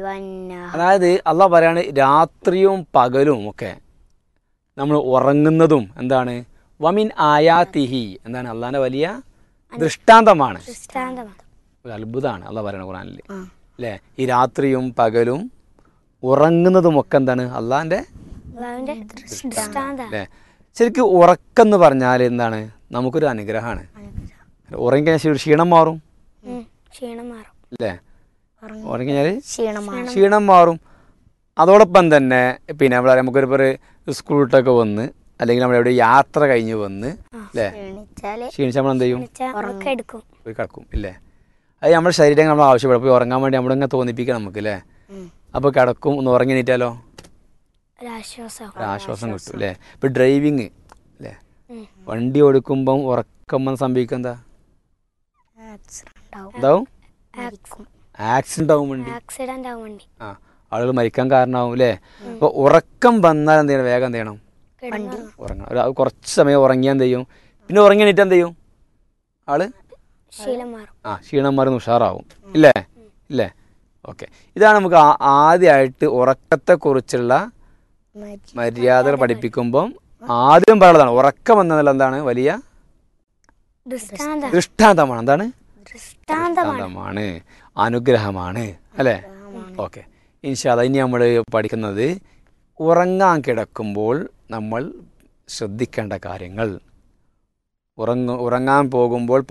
വന്നഹ അതായത് അള്ളാഹ് പറയാണ് രാത്രിയും പകലും ഒക്കെ നമ്മൾ ഉറങ്ങുന്നതും എന്താണ് വമിൻ ആയാത്തിഹി എന്താണ് അള്ളാഹിന്റെ വലിയ ദൃഷ്ടാന്തമാണ് ദൃഷ്ടാന്തമാണ് ഒരു അത്ഭുതമാണ് അള്ളാഹ് പറയണ ഖുറാനിൽ ആ. അല്ലേ ഈ രാത്രിയും പകലും ഉറങ്ങുന്നതും ഒക്കെ എന്താണ് അള്ളാഹിന്റെ അള്ളാഹുവിന്റെ ദൃഷ്ടാന്താണ് അല്ലേ ശരിക്കും ഉറക്കം എന്ന് പറഞ്ഞാൽ എന്താണ് നമുക്കൊരു അനുഗ്രഹമാണ് ഉറങ്ങിക്കഴിഞ്ഞാൽ ശരി- ക്ഷീണം മാറും ഉം. ക്ഷീണം മാറും അല്ലേ ഉറങ്ങിക്കഴിഞ്ഞാൽ ക്ഷീണം മാറും ക്ഷീണം മാറും അതോടൊപ്പം തന്നെ പിന്നെ നമ്മൾ നമുക്കൊരു ഇപ്പോൾ സ്കൂൾ വിട്ടൊക്കെ വന്ന് അല്ലെങ്കിൽ നമ്മൾ എവിടെ യാത്ര കഴിഞ്ഞ് വന്ന് അല്ലേ ക്ഷീണിച്ചാല് ക്ഷീണിച്ച് നമ്മൾ എന്ത് ചെയ്യും ഉറക്കം എടുക്കും പോയി കിടക്കും ഇല്ലേ അത് നമ്മുടെ ശരീരം നമ്മൾ ആവശ്യപ്പെടും അപ്പോൾ ഉറങ്ങാൻ വേണ്ടി നമ്മളിങ്ങനെ തോന്നിപ്പിക്കണം നമുക്ക് അല്ലേ അപ്പോൾ കിടക്കും ഒന്ന് ഉറങ്ങി എണീറ്റാലോ ഒരാശ്വാസം ഒരു ആശ്വാസം കിട്ടും അല്ലേ ഇപ്പോൾ ഡ്രൈവിങ് അല്ലേ ഉം. വണ്ടി ഓടിക്കുമ്പം ഉറക്കം വന്ന് സംഭവിക്കുക എന്താ ഉണ്ടാവും എന്താവും ആക്സിഡന്റ് ആക്സിഡൻ്റ് ആവും വണ്ടി ആക്സിഡന്റ് ആവും വണ്ടി ആ ആളുകൾ മരിക്കാൻ കാരണമാവും അല്ലേ അപ്പോൾ ഉറക്കം വന്നാൽ എന്ത് ചെയ്യണം വേഗം എന്ത് ചെയ്യണം വണ്ടി ഉറങ്ങണം ഒരു കുറച്ച് സമയം ഉറങ്ങിയാൽ എന്ത് ചെയ്യും പിന്നെ ഉറങ്ങി എണീറ്റ് എന്ത് ചെയ്യും ആള് ശീലം മാറും ആ ക്ഷീണം മരുന്ന് ഉഷാറാവും ഇല്ലേ ഇല്ലേ ഓക്കെ ഇതാണ് നമുക്ക് ആ- ആദ്യമായിട്ട് ഉറക്കത്തെക്കുറിച്ചുള്ള മര്യാദകൾ പഠിപ്പിക്കുമ്പം ആദ്യം പറയുന്നതാണ് ഉറക്കം എന്നതിൽ എന്താണ് വലിയ ദൃഷ്ടാന്തം ദൃഷ്ടാന്തമാണ് എന്താണ് ദൃഷ്ടാന്തമാണ് ദൃഷ്ടാന്തമാണ് അനുഗ്രഹമാണ് അല്ലേ ഓക്കെ ഇൻഷാല്ല ഇനി നമ്മൾ പഠിക്കുന്നത് ഉറങ്ങാൻ കിടക്കുമ്പോൾ നമ്മൾ ശ്രദ്ധിക്കേണ്ട കാര്യങ്ങൾ ഉറങ്ങ ഉറങ്ങാൻ പോകുമ്പോൾ